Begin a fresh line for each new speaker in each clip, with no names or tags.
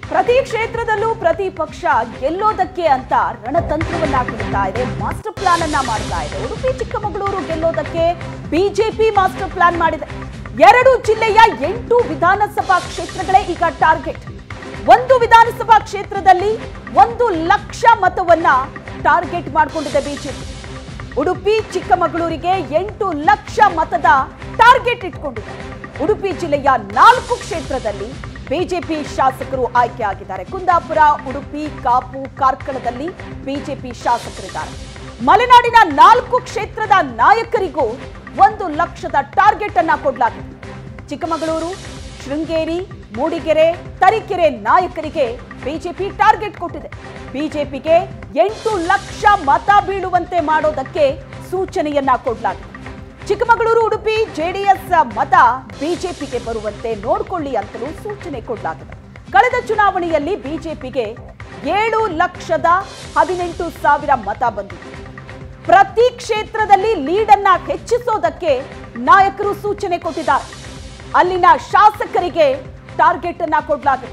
ಪ್ರತಿ ಕ್ಷೇತ್ರದಲ್ಲೂ ಪ್ರತಿ ಪಕ್ಷ ಗೆಲ್ಲೋದಕ್ಕೆ ಅಂತ ರಣತಂತ್ರವನ್ನ ಹಾಕಿಡ್ತಾ ಇದೆ ಮಾಸ್ಟರ್ ಪ್ಲಾನ್ ಅನ್ನ ಮಾಡ್ತಾ ಇದೆ ಉಡುಪಿ ಚಿಕ್ಕಮಗಳೂರು ಗೆಲ್ಲೋದಕ್ಕೆ ಬಿಜೆಪಿ ಮಾಸ್ಟರ್ ಪ್ಲಾನ್ ಮಾಡಿದೆ ಎರಡು ಜಿಲ್ಲೆಯ ಎಂಟು ವಿಧಾನಸಭಾ ಕ್ಷೇತ್ರಗಳೇ ಈಗ ಟಾರ್ಗೆಟ್ ಒಂದು ವಿಧಾನಸಭಾ ಕ್ಷೇತ್ರದಲ್ಲಿ ಒಂದು ಲಕ್ಷ ಮತವನ್ನ ಟಾರ್ಗೆಟ್ ಮಾಡಿಕೊಂಡಿದೆ ಬಿಜೆಪಿ ಉಡುಪಿ ಚಿಕ್ಕಮಗಳೂರಿಗೆ ಎಂಟು ಲಕ್ಷ ಮತದ ಟಾರ್ಗೆಟ್ ಇಟ್ಕೊಂಡಿದೆ ಉಡುಪಿ ಜಿಲ್ಲೆಯ ನಾಲ್ಕು ಕ್ಷೇತ್ರದಲ್ಲಿ ಬಿಜೆಪಿ ಶಾಸಕರು ಆಯ್ಕೆಯಾಗಿದ್ದಾರೆ ಕುಂದಾಪುರ ಉಡುಪಿ ಕಾಪು ಕಾರ್ಕಳದಲ್ಲಿ ಬಿಜೆಪಿ ಶಾಸಕರಿದ್ದಾರೆ ಮಲೆನಾಡಿನ ನಾಲ್ಕು ಕ್ಷೇತ್ರದ ನಾಯಕರಿಗೂ ಒಂದು ಲಕ್ಷದ ಟಾರ್ಗೆಟ್ ಅನ್ನ ಕೊಡಲಾಗಿದೆ ಚಿಕ್ಕಮಗಳೂರು ಶೃಂಗೇರಿ ಮೂಡಿಗೆರೆ ತರೀಕೆರೆ ನಾಯಕರಿಗೆ ಬಿಜೆಪಿ ಟಾರ್ಗೆಟ್ ಕೊಟ್ಟಿದೆ ಬಿಜೆಪಿಗೆ ಎಂಟು ಲಕ್ಷ ಮತ ಬೀಳುವಂತೆ ಮಾಡೋದಕ್ಕೆ ಸೂಚನೆಯನ್ನ ಕೊಡಲಾಗಿದೆ ಚಿಕ್ಕಮಗಳೂರು ಉಡುಪಿ ಜೆಡಿಎಸ್ ಮತ ಬಿಜೆಪಿಗೆ ಬರುವಂತೆ ನೋಡಿಕೊಳ್ಳಿ ಅಂತಲೂ ಸೂಚನೆ ಕೊಡಲಾಗಿದೆ ಕಳೆದ ಚುನಾವಣೆಯಲ್ಲಿ ಬಿಜೆಪಿಗೆ ಏಳು ಲಕ್ಷದ ಹದಿನೆಂಟು ಸಾವಿರ ಮತ ಬಂದಿದೆ ಪ್ರತಿ ಕ್ಷೇತ್ರದಲ್ಲಿ ಲೀಡನ್ನ ಹೆಚ್ಚಿಸೋದಕ್ಕೆ ನಾಯಕರು ಸೂಚನೆ ಕೊಟ್ಟಿದ್ದಾರೆ ಅಲ್ಲಿನ ಶಾಸಕರಿಗೆ ಟಾರ್ಗೆಟ್ ಅನ್ನ ಕೊಡಲಾಗಿದೆ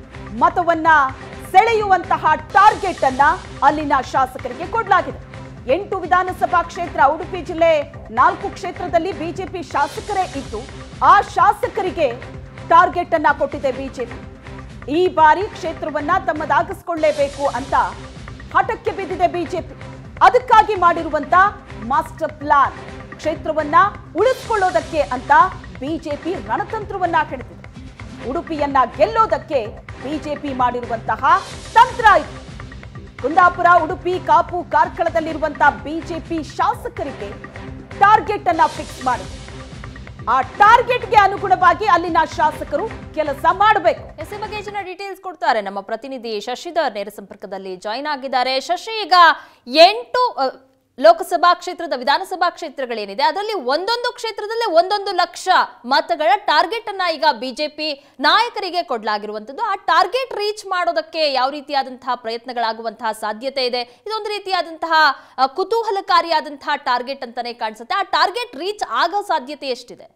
ಮತವನ್ನ ಸೆಳೆಯುವಂತಹ ಟಾರ್ಗೆಟ್ ಅನ್ನ ಅಲ್ಲಿನ ಶಾಸಕರಿಗೆ ಕೊಡಲಾಗಿದೆ ಎಂಟು ವಿಧಾನಸಭಾ ಕ್ಷೇತ್ರ ಉಡುಪಿ ಜಿಲ್ಲೆ ನಾಲ್ಕು ಕ್ಷೇತ್ರದಲ್ಲಿ ಬಿಜೆಪಿ ಶಾಸಕರೇ ಇದ್ದು ಆ ಶಾಸಕರಿಗೆ ಟಾರ್ಗೆಟ್ ಅನ್ನ ಕೊಟ್ಟಿದೆ ಬಿಜೆಪಿ ಈ ಬಾರಿ ಕ್ಷೇತ್ರವನ್ನ ತಮ್ಮದಾಗಿಸ್ಕೊಳ್ಳೇಬೇಕು ಅಂತ ಹಠಕ್ಕೆ ಬಿದ್ದಿದೆ ಬಿಜೆಪಿ ಅದಕ್ಕಾಗಿ ಮಾಡಿರುವಂತ ಮಾಸ್ಟರ್ ಪ್ಲಾನ್ ಕ್ಷೇತ್ರವನ್ನ ಉಳಿಸ್ಕೊಳ್ಳೋದಕ್ಕೆ ಅಂತ ಬಿಜೆಪಿ ರಣತಂತ್ರವನ್ನ ಕೆಡತಿದೆ ಉಡುಪಿಯನ್ನ ಗೆಲ್ಲೋದಕ್ಕೆ ಬಿಜೆಪಿ ಮಾಡಿರುವಂತಹ ತಂತ್ರ ಇದು ಕುಂದಾಪುರ ಉಡುಪಿ ಕಾಪು ಕಾರ್ಕಳದಲ್ಲಿರುವಂತಹ ಬಿಜೆಪಿ ಶಾಸಕರಿಗೆ ಟಾರ್ಗೆಟ್ ಅನ್ನ ಫಿಕ್ಸ್ ಮಾಡಿದೆ ಆ ಟಾರ್ಗೆಟ್ಗೆ ಅನುಗುಣವಾಗಿ ಅಲ್ಲಿನ ಶಾಸಕರು ಕೆಲಸ ಮಾಡಬೇಕು
ಎಸ್ ಈ ಬಗ್ಗೆ ಹೆಚ್ಚಿನ ಡೀಟೇಲ್ಸ್ ಕೊಡ್ತಾರೆ ನಮ್ಮ ಪ್ರತಿನಿಧಿ ಶಶಿಧರ್ ನೇರ ಸಂಪರ್ಕದಲ್ಲಿ ಜಾಯಿನ್ ಆಗಿದ್ದಾರೆ ಶಶಿ ಈಗ ಎಂಟು ಅ, ಲೋಕಸಭಾ ಕ್ಷೇತ್ರದ ವಿಧಾನಸಭಾ ಕ್ಷೇತ್ರಗಳೇನಿದೆ ಅದರಲ್ಲಿ ಒಂದೊಂದು ಕ್ಷೇತ್ರದಲ್ಲೇ ಒಂದೊಂದು ಲಕ್ಷ ಮತಗಳ ಟಾರ್ಗೆಟ್ ಅನ್ನ ಈಗ ಬಿಜೆಪಿ ನಾಯಕರಿಗೆ ಕೊಡಲಾಗಿರುವಂತದ್ದು ಆ ಟಾರ್ಗೆಟ್ ರೀಚ್ ಮಾಡೋದಕ್ಕೆ ಯಾವ ರೀತಿಯಾದಂತಹ ಪ್ರಯತ್ನಗಳಾಗುವಂತಹ ಸಾಧ್ಯತೆ ಇದೆ ಇದೊಂದು ರೀತಿಯಾದಂತಹ ಅ, ಕುತೂಹಲಕಾರಿಯಾದಂತಹ ಟಾರ್ಗೆಟ್ ಅಂತಾನೆ ಕಾಣಿಸುತ್ತೆ ಆ ಟಾರ್ಗೆಟ್ ರೀಚ್ ಆಗೋ ಸಾಧ್ಯತೆ ಎಷ್ಟಿದೆ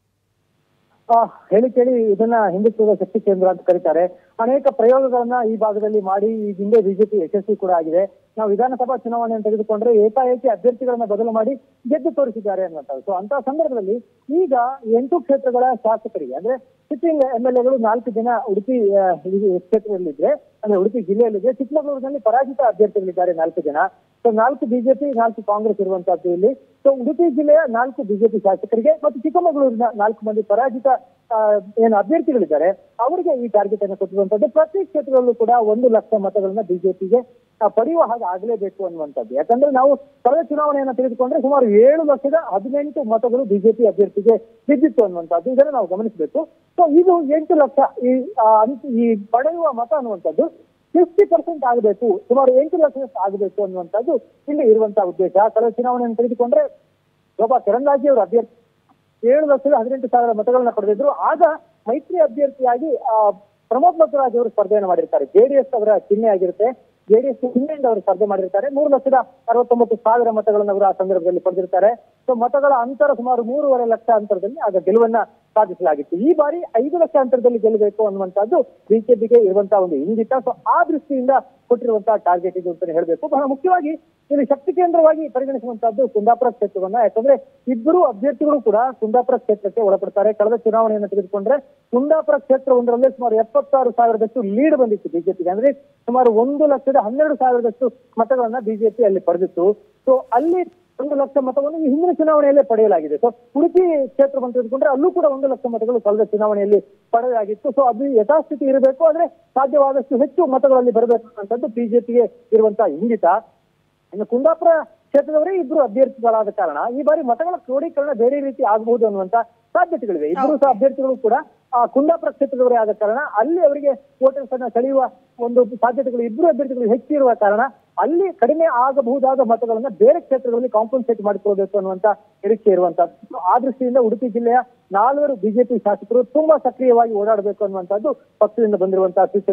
ಆ, ಹೇಳಿ ಕೇಳಿ ಇದನ್ನ ಹಿಂದುತ್ವದ ಶಕ್ತಿ ಕೇಂದ್ರ ಅಂತ ಕರೀತಾರೆ ಅನೇಕ ಪ್ರಯೋಗಗಳನ್ನ ಈ ಭಾಗದಲ್ಲಿ ಮಾಡಿ ಈ ಹಿಂದೆ ಬಿಜೆಪಿ ಯಶಸ್ವಿ ಕೂಡ ಆಗಿದೆ ನಾವು ವಿಧಾನಸಭಾ ಚುನಾವಣೆಯನ್ನು ತೆಗೆದುಕೊಂಡ್ರೆ ಏಕಾಏಕಿ ಅಭ್ಯರ್ಥಿಗಳನ್ನ ಬದಲು ಮಾಡಿ ಗೆದ್ದು ತೋರಿಸಿದ್ದಾರೆ ಅನ್ನುವಂಥದ್ದು ಸೊ ಅಂತ ಸಂದರ್ಭದಲ್ಲಿ ಈಗ ಎಂಟು ಕ್ಷೇತ್ರಗಳ ಶಾಸಕರಿಗೆ ಅಂದ್ರೆ ಸಿಟ್ಟಿಂಗ್ ಎಂ ಎಲ್ ಎಗಳು ನಾಲ್ಕು ಜನ ಉಡುಪಿ ಆ, ಇದು ಕ್ಷೇತ್ರದಲ್ಲಿದ್ರೆ ಅಂದ್ರೆ ಉಡುಪಿ ಜಿಲ್ಲೆಯಲ್ಲಿದೆ ಚಿಕ್ಕಮಗಳೂರಿನಲ್ಲಿ ಪರಾಜಿತ ಅಭ್ಯರ್ಥಿಗಳಿದ್ದಾರೆ ನಾಲ್ಕು ಜನ ಸೊ ನಾಲ್ಕು ಬಿಜೆಪಿ ನಾಲ್ಕು ಕಾಂಗ್ರೆಸ್ ಇರುವಂತಹದ್ದು ಇಲ್ಲಿ ಸೊ ಉಡುಪಿ ಜಿಲ್ಲೆಯ ನಾಲ್ಕು ಬಿಜೆಪಿ ಶಾಸಕರಿಗೆ ಮತ್ತು ಚಿಕ್ಕಮಗಳೂರಿನ ನಾಲ್ಕು ಮಂದಿ ಪರಾಜಿತ ಆ, ಏನು ಅಭ್ಯರ್ಥಿಗಳಿದ್ದಾರೆ ಅವರಿಗೆ ಈ ಟಾರ್ಗೆಟ್ ಅನ್ನು ಕೊಟ್ಟಿರುವಂತದ್ದು ಪ್ರತಿ ಕ್ಷೇತ್ರದಲ್ಲೂ ಕೂಡ ಒಂದು ಲಕ್ಷ ಮತಗಳನ್ನ ಬಿಜೆಪಿಗೆ ಪಡೆಯುವ ಹಾಗೆ ಆಗಲೇಬೇಕು ಅನ್ನುವಂಥದ್ದು ಯಾಕಂದ್ರೆ ನಾವು ಕಳೆದ ಚುನಾವಣೆಯನ್ನು ತೆಗೆದುಕೊಂಡ್ರೆ ಸುಮಾರು ಏಳು ಲಕ್ಷದ ಹದಿನೆಂಟು ಮತಗಳು ಬಿಜೆಪಿ ಅಭ್ಯರ್ಥಿಗೆ ಬಿದ್ದಿತ್ತು ಅನ್ನುವಂಥದ್ದು ಇದನ್ನು ನಾವು ಗಮನಿಸಬೇಕು ಸೊ ಇದು ಎಂಟು ಲಕ್ಷ ಈ ಆ, ಅಂತ್- ಈ ಪಡೆಯುವ ಮತ ಅನ್ನುವಂಥದ್ದು ಫಿಫ್ಟಿ ಪರ್ಸೆಂಟ್ ಆಗಬೇಕು ಸುಮಾರು ಎಂಟು ಲಕ್ಷದಷ್ಟು ಆಗಬೇಕು ಅನ್ನುವಂಥದ್ದು ಇಲ್ಲಿ ಇರುವಂತಹ ಉದ್ದೇಶ ಕಳೆದ ಚುನಾವಣೆಯನ್ನು ತೆಗೆದುಕೊಂಡ್ರೆ ಶೋಭಾ ಕರಂದ್ಲಾಜೆ ಅವರು ಅಭ್ಯರ್ಥಿ ಏಳು ಲಕ್ಷದ ಹದಿನೆಂಟು ಸಾವಿರ ಮತಗಳನ್ನ ಪಡೆದಿದ್ರು ಆಗ ಮೈತ್ರಿ ಅಭ್ಯರ್ಥಿಯಾಗಿ ಆ, ಪ್ರಮೋದ್ ಮಧ್ವರಾಜ್ ಅವರು ಸ್ಪರ್ಧೆಯನ್ನು ಮಾಡಿರ್ತಾರೆ ಜೆಡಿಎಸ್ ಅವರ ಚಿಹ್ನೆ ಆಗಿರುತ್ತೆ ಜೆಡಿಎಸ್ ಚಿಹ್ನೆಯಿಂದ ಅವರು ಸ್ಪರ್ಧೆ ಮಾಡಿರ್ತಾರೆ ಮೂರು ಲಕ್ಷದ ಅರವತ್ತೊಂಬತ್ತು ಸಾವಿರ ಮತಗಳನ್ನು ಅವರು ಆ ಸಂದರ್ಭದಲ್ಲಿ ಪಡೆದಿರ್ತಾರೆ ಸೊ ಮತಗಳ ಅಂತರ ಸುಮಾರು ಮೂರುವರೆ ಲಕ್ಷ ಅಂತರದಲ್ಲಿ ಆಗ ಗೆಲುವನ್ನ ಸಾಧಿಸಲಾಗಿತ್ತು ಈ ಬಾರಿ ಐದು ಲಕ್ಷ ಅಂತರದಲ್ಲಿ ಗೆಲ್ಲಬೇಕು ಅನ್ನುವಂಥದ್ದು ಬಿಜೆಪಿಗೆ ಇರುವಂತಹ ಒಂದು ಇಂಗಿತ ಸೊ ಆ ದೃಷ್ಟಿಯಿಂದ ಕೊಟ್ಟಿರುವಂತಹ ಟಾರ್ಗೆಟ್ ಇದು ಅಂತಾನೆ ಹೇಳಬೇಕು ಬಹಳ ಮುಖ್ಯವಾಗಿ ಇಲ್ಲಿ ಶಕ್ತಿ ಕೇಂದ್ರವಾಗಿ ಪರಿಗಣಿಸುವಂತಹದ್ದು ಕುಂದಾಪುರ ಕ್ಷೇತ್ರವನ್ನ ಯಾಕಂದ್ರೆ ಇಬ್ಬರು ಅಭ್ಯರ್ಥಿಗಳು ಕೂಡ ಕುಂದಾಪುರ ಕ್ಷೇತ್ರಕ್ಕೆ ಒಳಪಡ್ತಾರೆ ಕಳೆದ ಚುನಾವಣೆಯನ್ನು ತೆಗೆದುಕೊಂಡ್ರೆ ಕುಂದಾಪುರ ಕ್ಷೇತ್ರ ಒಂದರಲ್ಲಿ ಸುಮಾರು ಎಪ್ಪತ್ತಾರು ಸಾವಿರದಷ್ಟು ಲೀಡ್ ಬಂದಿತ್ತು ಬಿಜೆಪಿಗೆ ಅಂದ್ರೆ ಸುಮಾರು ಒಂದು ಲಕ್ಷದ ಹನ್ನೆರಡು ಸಾವಿರದಷ್ಟು ಮತಗಳನ್ನ ಬಿಜೆಪಿ ಅಲ್ಲಿ ಪಡೆದಿತ್ತು ಸೊ ಅಲ್ಲಿ ಒಂದು ಲಕ್ಷ ಮತವನ್ನು ಈ ಹಿಂದಿನ ಚುನಾವಣೆಯಲ್ಲೇ ಪಡೆಯಲಾಗಿದೆ ಸೊ ಉಡುಪಿ ಕ್ಷೇತ್ರವನ್ನು ತೆಗೆದುಕೊಂಡ್ರೆ ಅಲ್ಲೂ ಕೂಡ ಒಂದು ಲಕ್ಷ ಮತಗಳು ಕಳೆದ ಚುನಾವಣೆಯಲ್ಲಿ ಪಡೆಯಲಾಗಿತ್ತು ಸೊ ಅದು ಯಥಾಸ್ಥಿತಿ ಇರಬೇಕು ಆದ್ರೆ ಸಾಧ್ಯವಾದಷ್ಟು ಹೆಚ್ಚು ಮತಗಳಲ್ಲಿ ಬರಬೇಕು ಅನ್ನುವಂಥದ್ದು ಬಿಜೆಪಿಗೆ ಇರುವಂತಹ ಇಂಗಿತ ಇನ್ನು ಕುಂದಾಪುರ ಕ್ಷೇತ್ರದವರೇ ಇಬ್ರು ಅಭ್ಯರ್ಥಿಗಳಾದ ಕಾರಣ ಈ ಬಾರಿ ಮತಗಳ ಕ್ರೋಢೀಕರಣ ಬೇರೆ ರೀತಿ ಆಗಬಹುದು ಅನ್ನುವಂತ ಸಾಧ್ಯತೆಗಳಿವೆ ಇಬ್ಬರು ಸಹ ಅಭ್ಯರ್ಥಿಗಳು ಕೂಡ ಆ ಕುಂದಾಪುರ ಕ್ಷೇತ್ರದವರೇ ಆದ ಕಾರಣ ಅಲ್ಲಿ ಅವರಿಗೆ ವೋಟರ್ಸ್ ಅನ್ನ ಸೆಳೆಯುವ ಒಂದು ಸಾಧ್ಯತೆಗಳು ಇಬ್ಬರು ಅಭ್ಯರ್ಥಿಗಳು ಹೆಚ್ಚಿರುವ ಕಾರಣ ಅಲ್ಲಿ ಕಡಿಮೆ ಆಗಬಹುದಾದ ಮತಗಳನ್ನ ಬೇರೆ ಕ್ಷೇತ್ರಗಳಲ್ಲಿ ಕಾಂಪನ್ಸೇಟ್ ಮಾಡಿಕೊಳ್ಬೇಕು ಅನ್ನುವಂತ ನಿರೀಕ್ಷೆ ಇರುವಂತದ್ದು ಆ ದೃಷ್ಟಿಯಿಂದ ಉಡುಪಿ ಜಿಲ್ಲೆಯ ನಾಲ್ವರು ಬಿಜೆಪಿ ಶಾಸಕರು ತುಂಬಾ ಸಕ್ರಿಯವಾಗಿ ಓಡಾಡಬೇಕು ಅನ್ನುವಂಥದ್ದು ಪಕ್ಷದಿಂದ ಬಂದಿರುವಂತಹ ಸೂಚನೆ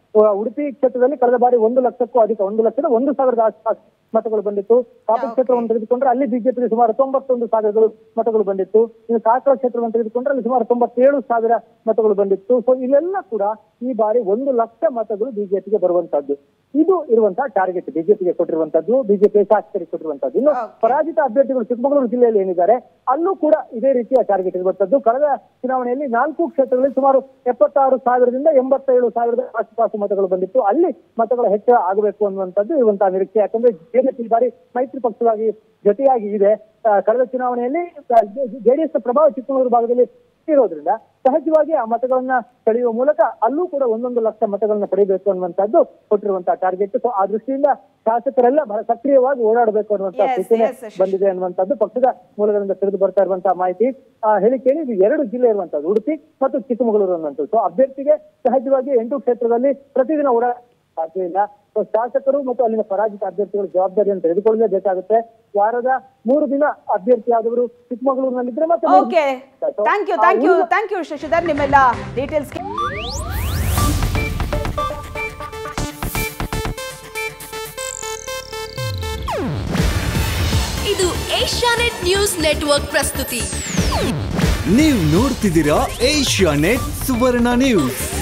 ಆ, ಉಡುಪಿ ಕ್ಷೇತ್ರದಲ್ಲಿ ಕಳೆದ ಬಾರಿ ಒಂದು ಲಕ್ಷಕ್ಕೂ ಅಧಿಕ ಒಂದು ಲಕ್ಷದ ಒಂದು ಸಾವಿರದ ಆಸ್ಪಾಸ್ ಮತಗಳು ಬಂದಿತ್ತು ಕಾಪು ಕ್ಷೇತ್ರವನ್ನು ತೆಗೆದುಕೊಂಡ್ರೆ ಅಲ್ಲಿ ಬಿಜೆಪಿಗೆ ಸುಮಾರು ತೊಂಬತ್ತೊಂದು ಸಾವಿರಗಳು ಮತಗಳು ಬಂದಿತ್ತು ಇನ್ನು ಕಾರ್ಕಳ ಕ್ಷೇತ್ರವನ್ನು ತೆಗೆದುಕೊಂಡ್ರೆ ಅಲ್ಲಿ ಸುಮಾರು ತೊಂಬತ್ತೇಳು ಸಾವಿರ ಮತಗಳು ಬಂದಿತ್ತು ಸೊ ಇಲ್ಲೆಲ್ಲ ಕೂಡ ಈ ಬಾರಿ ಒಂದು ಲಕ್ಷ ಮತಗಳು ಬಿಜೆಪಿಗೆ ಬರುವಂತದ್ದು ಇದು ಇರುವಂತಹ ಟಾರ್ಗೆಟ್ ಬಿಜೆಪಿಗೆ ಕೊಟ್ಟಿರುವಂತದ್ದು ಬಿಜೆಪಿ ಶಾಸಕರಿಗೆ ಕೊಟ್ಟಿರುವಂತದ್ದು ಇನ್ನು ಪರಾಜಿತ ಅಭ್ಯರ್ಥಿಗಳು ಚಿಕ್ಕಮಗಳೂರು ಜಿಲ್ಲೆಯಲ್ಲಿ ಏನಿದ್ದಾರೆ ಅಲ್ಲೂ ಕೂಡ ಇದೇ ರೀತಿಯ ಟಾರ್ಗೆಟ್ ಇರುವಂತದ್ದು ಕಳೆದ ಚುನಾವಣೆಯಲ್ಲಿ ನಾಲ್ಕು ಕ್ಷೇತ್ರಗಳಲ್ಲಿ ಸುಮಾರು ಎಪ್ಪತ್ತಾರು ಸಾವಿರದಿಂದ ಎಂಬತ್ತೇಳು ಸಾವಿರದ ಆಸುಪಾಸು ಮತಗಳು ಬಂದಿತ್ತು ಅಲ್ಲಿ ಮತಗಳ ಹೆಚ್ಚಳ ಆಗಬೇಕು ಅನ್ನುವಂಥದ್ದು ಇರುವಂತಹ ನಿರೀಕ್ಷೆ ಯಾಕಂದ್ರೆ ಜೆಡಿಎಸ್ ಈ ಬಾರಿ ಮೈತ್ರಿ ಪಕ್ಷವಾಗಿ ಜೊತೆಯಾಗಿ ಇದೆ ಆ, ಕಳೆದ ಚುನಾವಣೆಯಲ್ಲಿ ಜೆಡಿಎಸ್ ಪ್ರಭಾವ ಚಿಕ್ಕಮಗಳೂರು ಭಾಗದಲ್ಲಿ ಇರೋದ್ರಿಂದ ಸಹಜವಾಗಿ ಆ ಮತಗಳನ್ನ ಸೆಳೆಯುವ ಮೂಲಕ ಅಲ್ಲೂ ಕೂಡ ಒಂದೊಂದು ಲಕ್ಷ ಮತಗಳನ್ನ ಪಡೆಯಬೇಕು ಅನ್ನುವಂಥದ್ದು ಕೊಟ್ಟಿರುವಂತಹ ಟಾರ್ಗೆಟ್ ಸೊ ಆ ದೃಷ್ಟಿಯಿಂದ ಶಾಸಕರೆಲ್ಲ ಬಹಳ ಸಕ್ರಿಯವಾಗಿ ಓಡಾಡಬೇಕು ಅನ್ನುವಂತಹ
Yes,
ಸೂಚನೆ
yes, ಶಶಿ.
ಬಂದಿದೆ ಅನ್ನುವಂಥದ್ದು ಪಕ್ಷದ ಮೂಲಗಳಿಂದ ತಿಳಿದು ಬರ್ತಾ ಇರುವಂತಹ ಮಾಹಿತಿ ಆ, ಹೇಳಿ ಕೇಳಿ ಇದು ಎರಡು ಜಿಲ್ಲೆ ಇರುವಂತದ್ದು ಉಡುಪಿ ಮತ್ತು ಚಿಕ್ಕಮಗಳೂರು ಅನ್ನುವಂಥದ್ದು ಸೊ ಅಭ್ಯರ್ಥಿಗೆ ಸಹಜವಾಗಿ ಎಂಟು ಕ್ಷೇತ್ರದಲ್ಲಿ ಪ್ರತಿದಿನ ಓಡಾಡ ಸಾಧ್ಯ ಇಲ್ಲ ಸೊ ಶಾಸಕರು ಮತ್ತು ಅಲ್ಲಿನ ಪರಾಜಿತ ಅಭ್ಯರ್ಥಿಗಳು ಜವಾಬ್ದಾರಿಯನ್ನು ತೆಗೆದುಕೊಳ್ಳಲೇಬೇಕಾಗುತ್ತೆ ವಾರದ ಮೂರು ದಿನ ಅಭ್ಯರ್ಥಿ ಆದವರು ಚಿಕ್ಕಮಗಳೂರಿನಲ್ಲಿದ್ರೆ ಮತ್ತೆ ಮೂರು
ಓಕೆ
ದಿನ- So,
ಥ್ಯಾಂಕ್ ಯು
ಆ
ಥ್ಯಾಂಕ್ ಯು
ಉಳಿದ-
ಥ್ಯಾಂಕ್ ಯು ಶಶಿಧರ್ ನಿಮ್ಮೆಲ್ಲ ಡೀಟೇಲ್ಸ್
ಇದು ಏಷ್ಯಾನೆಟ್ ನ್ಯೂಸ್ ನೆಟ್ವರ್ಕ್ ಪ್ರಸ್ತುತಿ
ನೀವು ನೋಡ್ತಿದ್ದೀರಾ ಏಷ್ಯಾ ನೆಟ್ ಸುವರ್ಣ ನ್ಯೂಸ್